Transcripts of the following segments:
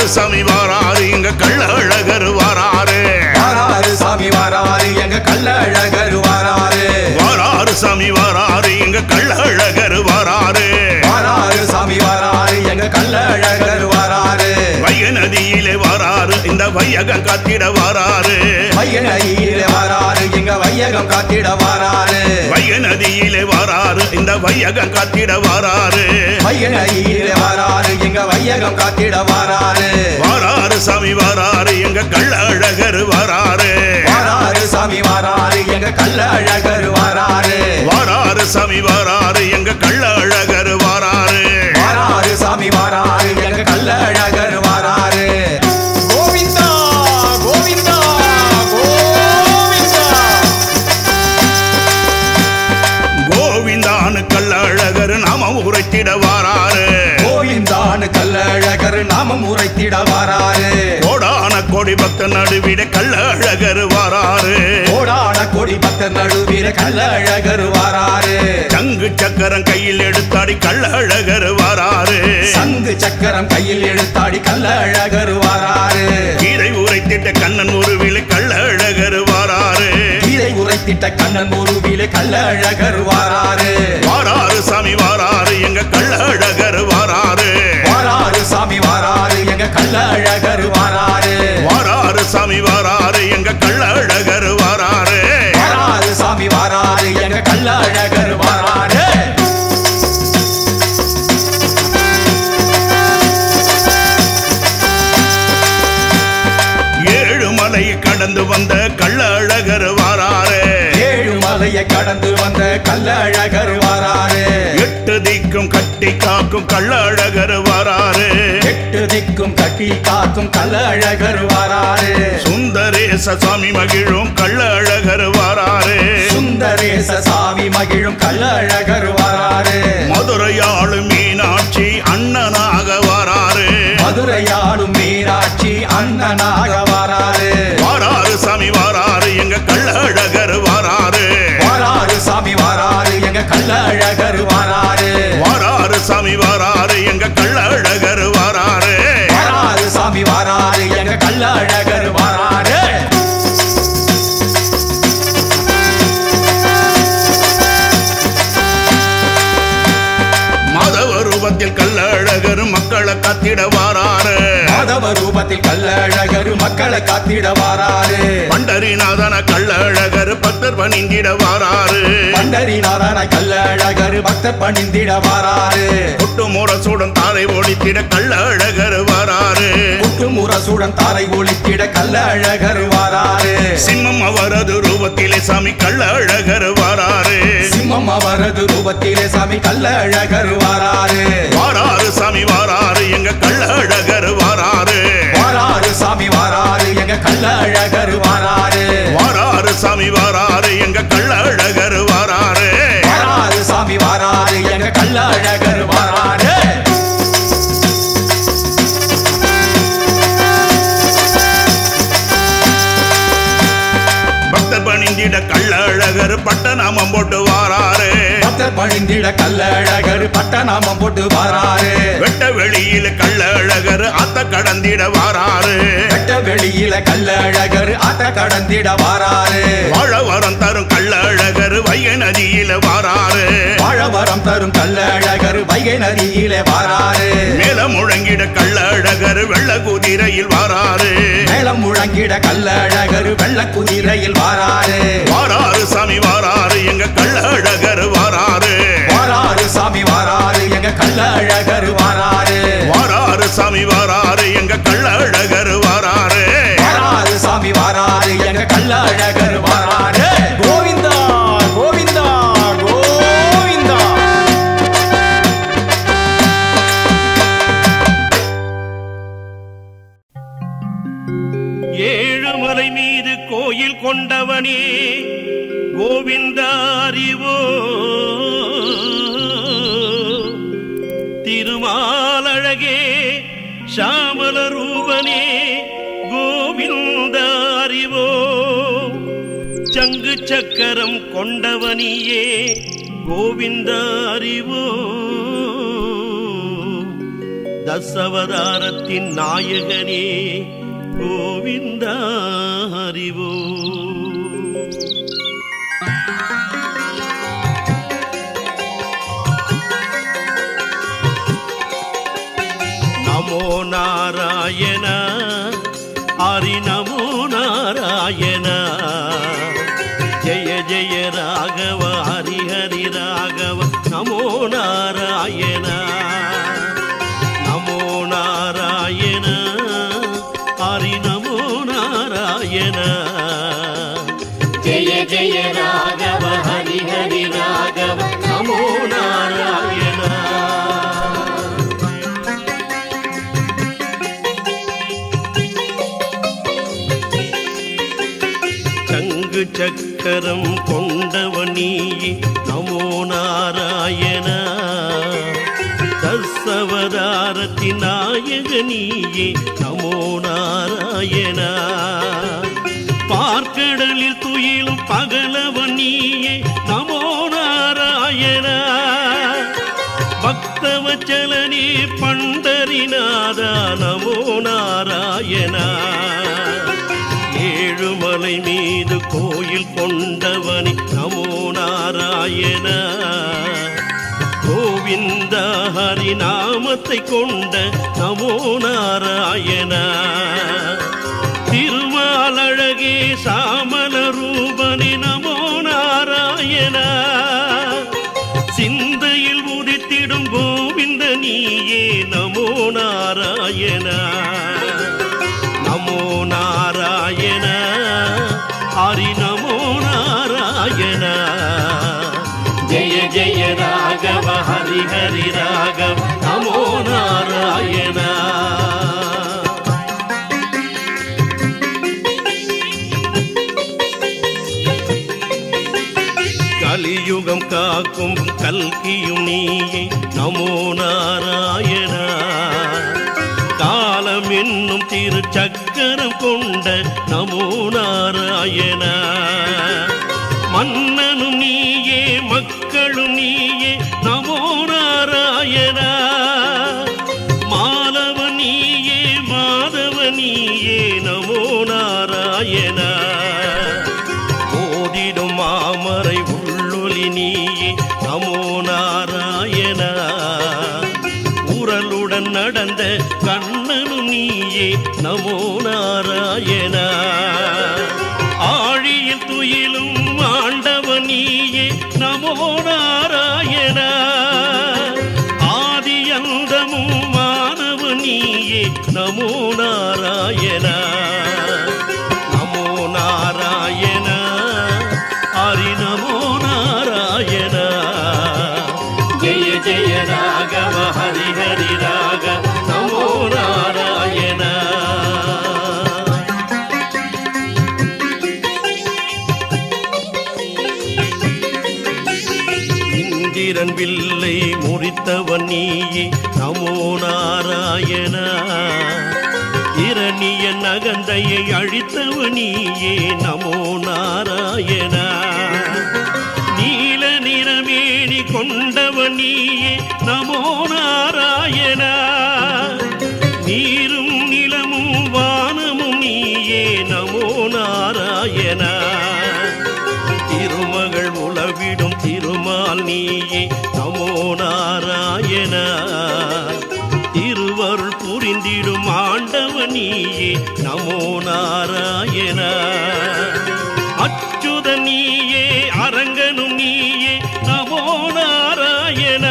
வாராரு சாமி வாராரு இங்க கள்ள அழகர் வாராரு வாராரு சாமி வாராரு எங்க கள்ள அழகர் வாராரு வாராரு சாமி வாராரு இங்க கள்ள அழகர் வாராரு வாராரு சாமி வாராரு எங்க கள்ள அழகர் வாராரு வைய நதியிலே வாராரு இந்த வையகம் காத்திட வாராரு வையனையிலே வாராரு எங்க வையகம் காத்திட வாராரு வைய நதியிலே வாராரு இந்த வையகம் காத்திட வாராரு வையனையிலே வாராரு எங்க வையகம் காத்திட வாராரு வாராரு சாமி வாராரு எங்க கள்ள அழகர் வாராரு வாராரு சாமி வாராரு எங்க கள்ள அழகர் வாராரு வாராரு சாமி வாராரு எங்க கள்ள அழகர் வாராரு வாராரு சாமி வாராரு எங்க கள்ள அழகர் வாராரு கோவிந்தா கோவிந்தா கோவிந்தா கோவிந்தானு கள்ள அழகர் நாம உரைத்திட வாராரு கோவிந்தானு கள்ள அழகர் நாமம் உரைத்திட வாராரு கோடான கோடி பக்த நடுவிட கள்ள அழகர் வாராரு கோடான கொடி பக்தர் நடுவீர கள்ள அழகர் வாராரு சங்கு சக்கரம் கையில் எடுத்தாடி கள்ள அழகர் வாராரு சங்கு சக்கரம் கையில் எடுத்தாடி கள்ள அழகர் வாராரு கீரை உரைத்திட்ட கண்ணன் உருவில கள்ள அழகர் வாராரு கீரை உரைத்திட்ட கண்ணன் உருவிலே கள்ள அழகர் வாராரு வாராரு சாமி வாராரு எங்க கள்ள அழகர் வாராரு வாராரு சாமி வாராரு எங்க கள்ள அழகர் வாராரு வாராரு சாமி வாராரு எங்க கள்ள அழகர் வாராரு வாராரு சாமி வாராரு எங்க கள்ள அழகர் வாராரு ஏழு மலையை கடந்து வந்த கள்ள அழகர் வாராரு ஏழு மலையை கடந்து வந்த கள்ள அழகர் வாராரு எட்டு திக்கும் கட்டி காக்கும் கள்ள அழகர் வாராரு எட்டு திக்கும் கட்டி காக்கும் கள்ள அழகர் வாராரு சுந்தரேச சாமி மகிழும் கள்ள அழகர் வாராரு சுந்தரேச சாமி மகிழும் கள்ள அழகர் வாராரு மதுரையாளு மீனாட்சி அண்ணனாக வாராரு மதுரையாடும் மீனாட்சி அண்ணனாக வாராரு வாராரு சாமி வாராரு எங்க கள்ள அழகர் வாராரு வாராரு சாமி வாராரு எங்க கள்ள அழகர் வாராரு வாராரு சாமி வாராரு எங்க கள்ள அழகர் வாராரு வாராரு சாமி வாராரு எங்க கள்ள அழகர் வாராரு மாதவ ரூபத்தில் கள்ள அழகர் மக்களை காத்திட வாராரு மாதவ ரூபத்தில் கள்ள அழகர் மக்களை காத்திட வாராரு பண்டரிநாதன கள்ள அழகர் பக்தர் பணிந்திட வாராரு பண்டரிநாதன கள்ள அழகர் பக்தர் பணிந்திட வாராரு கொட்டு முரசுடன் தாரை ஓடித்திட கள்ள அழகர் வாராரு குட்டு முரசுடன் தாரை ஒளித்திட கள்ள அழகர் வாராரு சிம்மம் அவரது ரூபத்திலே சாமி கள்ள அழகர் வாராரு சிம்மம் அவரது ரூபத்திலே சாமி கள்ள அழகர் வாராரு வாராரு சாமி வாராரு எங்க கள்ள அழகர் வாராரு வாராரு சாமி வாராரு எங்க கள்ள அழகர் வாராரு வாராரு சாமி வாராரு எங்க கள்ள அழகர் வாராரு வாராரு சாமி வாராரு எங்க கள்ள அழகர் வாராரு பக்தர் பணிந்திட கள்ள அழகர் பட்ட நாமம் போட்டு வாராரு பக்தர் பணிந்திட கள்ள அழகர் பட்டநாமம் போட்டு வாராரு வெட்ட வெளியில கள்ள அழகர் அத்த கடந்திட வாராரு வெட்ட வெளியில கள்ள அழகர் ஆத்த கடந்திட வாராரு வாழ வரம் தரும் கள்ள அழகர் வைகை நதியில வாராரு வாழவரம் தரும் கள்ள அழகர் வைகை நதியிலே வாராரு மேல முழங்கிட கள்ள அழகர் வெள்ள குதிரையில் வாராரு மேளம் முழங்கிட கள்ள அழகர் வெள்ள குதிரையில் வாராரு வாராரு சாமி வாராரு எங்க கள்ள அழகர் வாராரு வாராரு சாமி வாராரு எங்க கள்ள அழகர் வாராரு வாராரு சாமி வாராரு எங்க கள்ள அழகர் வாராரு வாராரு சாமி வாராரு எங்க கள்ள அழகர் வாராரு கோவிந்தா கோவிந்தா கோவிந்தா ஏழுமலை மீது கோயில் கொண்டவனே கோவிந்தாரிவோ திருமாலழகே ஷாமல ரூபனே கோவிந்தாரிவோ சங்கு சக்கரம் கொண்டவனியே கோவிந்தாரிவோ தசவதாரத்தின் நாயகனே கோவிந்தா அறிவோ நமோ நாராயண ஹரி நமோ நாராயண ஜெய ஜெய ராகவ ஹரி ஹரி ராகவ நமோ நாராயண நமோ நாராயண ஹரி நமோ நாராயண ஜெய ஜெய ராகவ ஹரி ஹரி ராகவ நமோ நாராயண சங்கு சக்கரம் கொண்டவனி நமோ நாராயண தசவதாரத்தின் நாயகனியே நமோ நாராயண பார்க்கடலில் துயிலும் பகலவனியே நமோ நாராயண பக்தவச்சலனே பண்டரிநாதா நமோ நாராயணா ஏழுமலை மீது கோயில் கொண்டவனி நமோ நாராயண கோவிந்த ஹரி நாமத்தை கொண்ட நமோ நாராயண திருமாலழகே சாமல ரூபனி நமோ நாராயண சிந்தையில் உதித்திடும் கோவிந்த நீயே நமோ நாராயண நமோ நாராயண ஹரி நமோ நாராயண ஜெய ஜெய ராகவ ஹரி ஹரி ராகவ நமோ நாராயண கலியுகம் காக்கும் கல்கியும் நீயே நமோ நாராயண காலம் என்னும் திரு சக்கரம் கொண்ட நமோ நாராயண மன்னனும் நீயே மக்களும் நீயே நமோ நாராயண மாலவ நீயே மாதவ நீயே நமோ நாராயண ஓதிடும் மாமரை உள்ளொலி நீயே நமோ நாராயண உரலுடன் நடந்த கண்ணனும் நீயே நமோ நாராயண ஆழியில் துயிலும் ஆண்டவ நீயே நமோ நாராயண ஆதி அந்தமும் மாணவ நீயே நமோ நாராயண நமோ நாராயண ஹரி நமோ நாராயண ஜெய ஜெய ராகவ ஹரி ஹரி ராகவ நமோ நாராயண இந்திரன் வில்லை முறித்தவன் நீயே நமோ நாராயண இரணிய நகந்தையை அழித்தவன் நீயே நமோ நாராயண நீல நிறமேனி கொண்டவன் நீயே நமோ நாராயண நீரும் நிலமும் வானமும் நீயே நமோ நாராயண திருமகள் உலவிடும் திருமால் நீயே நமோ நாராயண திருவருள் புரிந்திடும் ஆண்டவ நீயே நமோ நாராயண அச்சுத நீயே அரங்கனும் நீயே நமோ நாராயண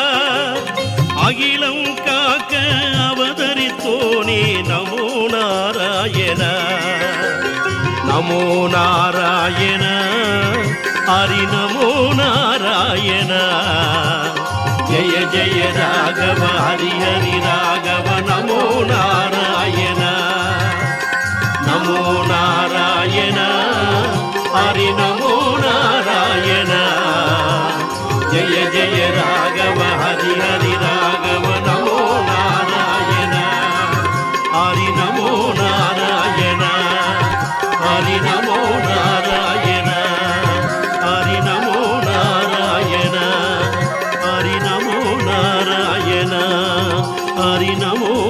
அகிலம் காக்க அவதரித்தோனே நமோ நாராயண நமோ நாராயண ஹரி நமோ நாராயண ஜெய ஜெய ராகவ ஹரி ஹரி ராகவ நமோ நாராயண நமோ நாராயண ஹரி நமோ நாராயண ஜெய ஜெய ராகவ ஹரி ஹரி ராகவ நமோ நாராயண ஹரி நமோ நாராயண ஹரி நமோ நாராயண ஹரி நமோ நாராயண ஹரி நமோ நாராயண ஹரி நமோ